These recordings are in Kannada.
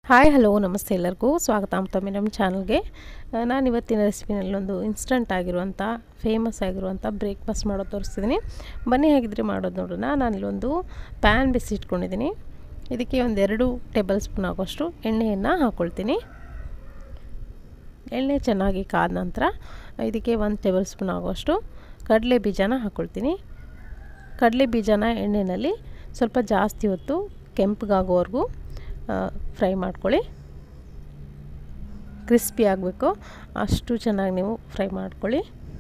ಹಾಯ್ ಹಲೋ ನಮಸ್ತೆ ಎಲ್ಲರಿಗೂ ಸ್ವಾಗತ ಮತ್ತೊಮ್ಮೆ ನಮ್ಮ ಚಾನಲ್ಗೆ ನಾನು ಇವತ್ತಿನ ರೆಸಿಪಿನಲ್ಲಿ ಒಂದು ಇನ್ಸ್ಟಂಟ್ ಆಗಿರುವಂಥ ಫೇಮಸ್ ಆಗಿರುವಂಥ ಬ್ರೇಕ್ಫಾಸ್ಟ್ ಮಾಡೋದು ತೋರಿಸ್ತಿದ್ದೀನಿ ಬನ್ನಿ ಹೇಗಿದ್ರೆ ಮಾಡೋದು ನೋಡೋಣ ನಾನಿಲ್ಲೊಂದು ಪ್ಯಾನ್ ಬಿಸಿಟ್ಕೊಂಡಿದ್ದೀನಿ ಇದಕ್ಕೆ ಒಂದೆರಡು ಟೇಬಲ್ ಸ್ಪೂನ್ ಆಗೋಷ್ಟು ಎಣ್ಣೆಯನ್ನು ಹಾಕ್ಕೊಳ್ತೀನಿ ಎಣ್ಣೆ ಚೆನ್ನಾಗಿ ಕಾದ ನಂತರ ಇದಕ್ಕೆ ಒಂದು ಟೇಬಲ್ ಸ್ಪೂನ್ ಆಗೋಷ್ಟು ಕಡಲೆ ಬೀಜನ ಹಾಕ್ಕೊಳ್ತೀನಿ ಕಡಲೆ ಬೀಜನ ಎಣ್ಣೆಯಲ್ಲಿ ಸ್ವಲ್ಪ ಜಾಸ್ತಿ ಹೊತ್ತು ಕೆಂಪಗಾಗೋವರೆಗೂ ಫ್ರೈ ಮಾಡ್ಕೊಳ್ಳಿ ಕ್ರಿಸ್ಪಿ ಆಗಬೇಕು ಅಷ್ಟು ಚೆನ್ನಾಗಿ ನೀವು ಫ್ರೈ ಮಾಡ್ಕೊಳ್ಳಿ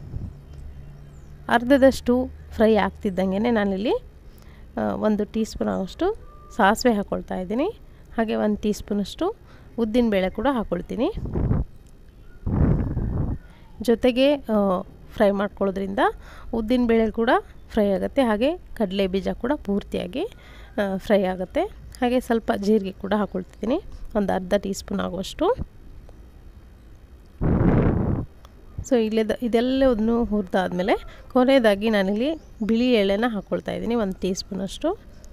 ಅರ್ಧದಷ್ಟು ಫ್ರೈ ಆಗ್ತಿದ್ದಂಗೆ ನಾನಿಲ್ಲಿ ಒಂದು ಟೀ ಸ್ಪೂನ್ ಆಗೋಷ್ಟು ಸಾಸಿವೆ ಹಾಕ್ಕೊಳ್ತಾ ಇದ್ದೀನಿ ಹಾಗೆ ಒಂದು ಟೀ ಸ್ಪೂನಷ್ಟು ಉದ್ದಿನಬೇಳೆ ಕೂಡ ಹಾಕ್ಕೊಳ್ತೀನಿ ಜೊತೆಗೆ ಫ್ರೈ ಮಾಡ್ಕೊಳ್ಳೋದ್ರಿಂದ ಉದ್ದಿನಬೇಳೆ ಕೂಡ ಫ್ರೈ ಆಗುತ್ತೆ ಹಾಗೆ ಕಡಲೆ ಬೀಜ ಕೂಡ ಪೂರ್ತಿಯಾಗಿ ಫ್ರೈ ಆಗುತ್ತೆ ಹಾಗೆ ಸ್ವಲ್ಪ ಜೀರಿಗೆ ಕೂಡ ಹಾಕ್ಕೊಳ್ತಿದ್ದೀನಿ ಒಂದು ಅರ್ಧ ಟೀ ಸ್ಪೂನ್ ಆಗುವಷ್ಟು ಸೊ ಇಲ್ಲದ ಇದೆಲ್ಲವನ್ನು ಹುರಿದಾದ್ಮೇಲೆ ಕೊನೆಯದಾಗಿ ನಾನಿಲ್ಲಿ ಬಿಳಿ ಎಳೆನ ಹಾಕ್ಕೊಳ್ತಾ ಇದ್ದೀನಿ ಒಂದು ಟೀ ಸ್ಪೂನಷ್ಟು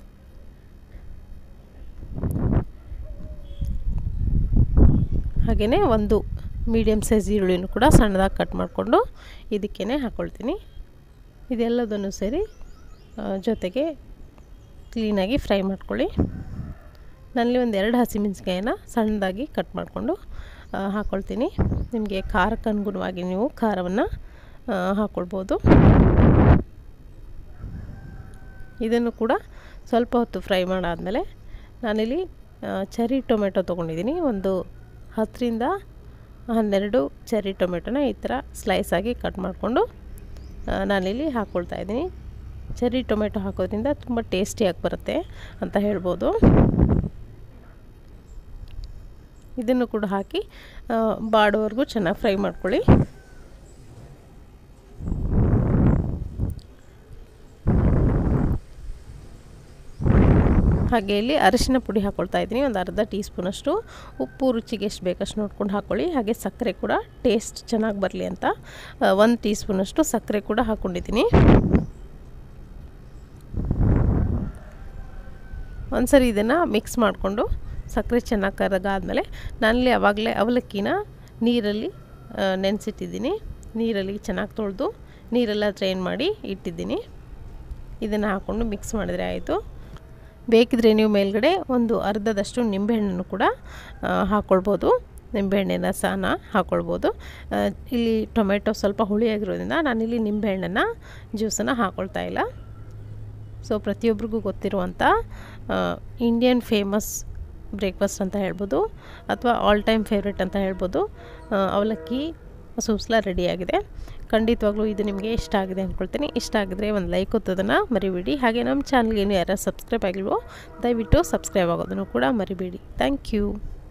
ಹಾಗೆಯೇ ಒಂದು ಮೀಡಿಯಮ್ ಸೈಜ್ ಈರುಳ್ಳಿನೂ ಕೂಡ ಸಣ್ಣದಾಗಿ ಕಟ್ ಮಾಡಿಕೊಂಡು ಇದಕ್ಕೇ ಹಾಕ್ಕೊಳ್ತೀನಿ ಇದೆಲ್ಲದನ್ನು ಸೇರಿ ಜೊತೆಗೆ ಕ್ಲೀನಾಗಿ ಫ್ರೈ ಮಾಡ್ಕೊಳ್ಳಿ ನನ್ನಲ್ಲಿ ಒಂದು ಎರಡು ಹಸಿಮೆಣಸಿಕಾಯಿನ ಸಣ್ಣದಾಗಿ ಕಟ್ ಮಾಡಿಕೊಂಡು ಹಾಕ್ಕೊಳ್ತೀನಿ ನಿಮಗೆ ಖಾರಕ್ಕೆ ಅನುಗುಣವಾಗಿ ನೀವು ಖಾರವನ್ನು ಹಾಕ್ಕೊಳ್ಬೋದು ಇದನ್ನು ಕೂಡ ಸ್ವಲ್ಪ ಹೊತ್ತು ಫ್ರೈ ಮಾಡಾದಮೇಲೆ ನಾನಿಲ್ಲಿ ಚೆರಿ ಟೊಮೆಟೊ ತೊಗೊಂಡಿದ್ದೀನಿ ಒಂದು ಹತ್ತರಿಂದ ಹನ್ನೆರಡು ಚೆರಿ ಟೊಮೆಟೊನ ಈ ಥರ ಸ್ಲೈಸಾಗಿ ಕಟ್ ಮಾಡಿಕೊಂಡು ನಾನಿಲ್ಲಿ ಹಾಕ್ಕೊಳ್ತಾ ಇದ್ದೀನಿ ಚೆರಿ ಟೊಮೆಟೊ ಹಾಕೋದ್ರಿಂದ ತುಂಬ ಟೇಸ್ಟಿಯಾಗಿ ಬರುತ್ತೆ ಅಂತ ಹೇಳ್ಬೋದು ಇದನ್ನು ಕೂಡ ಹಾಕಿ ಬಾಡೋವರೆಗೂ ಚೆನ್ನಾಗಿ ಫ್ರೈ ಮಾಡ್ಕೊಳ್ಳಿ ಹಾಗೆ ಇಲ್ಲಿ ಅರಿಶಿನ ಪುಡಿ ಹಾಕ್ಕೊಳ್ತಾ ಇದ್ದೀನಿ ಒಂದು ಅರ್ಧ ಟೀ ಸ್ಪೂನಷ್ಟು ಉಪ್ಪು ರುಚಿಗೆ ಎಷ್ಟು ಬೇಕಷ್ಟು ನೋಡ್ಕೊಂಡು ಹಾಕ್ಕೊಳ್ಳಿ ಹಾಗೆ ಸಕ್ಕರೆ ಕೂಡ ಟೇಸ್ಟ್ ಚೆನ್ನಾಗಿ ಬರಲಿ ಅಂತ ಒಂದು ಟೀ ಸ್ಪೂನಷ್ಟು ಸಕ್ಕರೆ ಕೂಡ ಹಾಕ್ಕೊಂಡಿದ್ದೀನಿ ಒಂದ್ಸರಿ ಇದನ್ನು ಮಿಕ್ಸ್ ಮಾಡಿಕೊಂಡು ಸಕ್ಕರೆ ಚೆನ್ನಾಗಿ ಕರಗಾದ್ಮೇಲೆ ನಾನಲ್ಲಿ ಆವಾಗಲೇ ಅವಲಕ್ಕಿನ ನೀರಲ್ಲಿ ನೆನೆಸಿಟ್ಟಿದ್ದೀನಿ ನೀರಲ್ಲಿ ಚೆನ್ನಾಗಿ ತೊಳೆದು ನೀರೆಲ್ಲ ಡ್ರೈನ್ ಮಾಡಿ ಇಟ್ಟಿದ್ದೀನಿ ಇದನ್ನು ಹಾಕ್ಕೊಂಡು ಮಿಕ್ಸ್ ಮಾಡಿದರೆ ಆಯಿತು ಬೇಕಿದ್ರೆ ನೀವು ಮೇಲ್ಗಡೆ ಒಂದು ಅರ್ಧದಷ್ಟು ನಿಂಬೆಹಣ್ಣನ್ನು ಕೂಡ ಹಾಕ್ಕೊಳ್ಬೋದು ನಿಂಬೆಹಣ್ಣಿನ ಸಹನ ಹಾಕ್ಕೊಳ್ಬೋದು ಇಲ್ಲಿ ಟೊಮೆಟೊ ಸ್ವಲ್ಪ ಹುಳಿಯಾಗಿರೋದ್ರಿಂದ ನಾನಿಲ್ಲಿ ನಿಂಬೆಹಣ್ಣನ್ನು ಜ್ಯೂಸನ್ನು ಹಾಕ್ಕೊಳ್ತಾ ಇಲ್ಲ ಸೊ ಪ್ರತಿಯೊಬ್ಬರಿಗೂ ಗೊತ್ತಿರುವಂಥ ಇಂಡಿಯನ್ ಫೇಮಸ್ ಬ್ರೇಕ್ಫಾಸ್ಟ್ ಅಂತ ಹೇಳ್ಬೋದು ಅಥವಾ ಆಲ್ ಟೈಮ್ ಫೇವ್ರೆಟ್ ಅಂತ ಹೇಳ್ಬೋದು ಅವಲಕ್ಕಿ ಸೂಸ್ಲ ರೆಡಿಯಾಗಿದೆ ಖಂಡಿತವಾಗ್ಲೂ ಇದು ನಿಮಗೆ ಇಷ್ಟ ಆಗಿದೆ ಅಂದ್ಕೊಳ್ತೀನಿ ಇಷ್ಟ ಆಗಿದ್ರೆ ಒಂದು ಲೈಕ್ ಒತ್ತೋದನ್ನು ಮರಿಬೇಡಿ ಹಾಗೆ ನಮ್ಮ ಚಾನಲ್ಗೆ ಏನು ಯಾರು ಸಬ್ಸ್ಕ್ರೈಬ್ ಆಗಿಲ್ವೋ ದಯವಿಟ್ಟು ಸಬ್ಸ್ಕ್ರೈಬ್ ಆಗೋದನ್ನು ಕೂಡ ಮರಿಬೇಡಿ ಥ್ಯಾಂಕ್ ಯು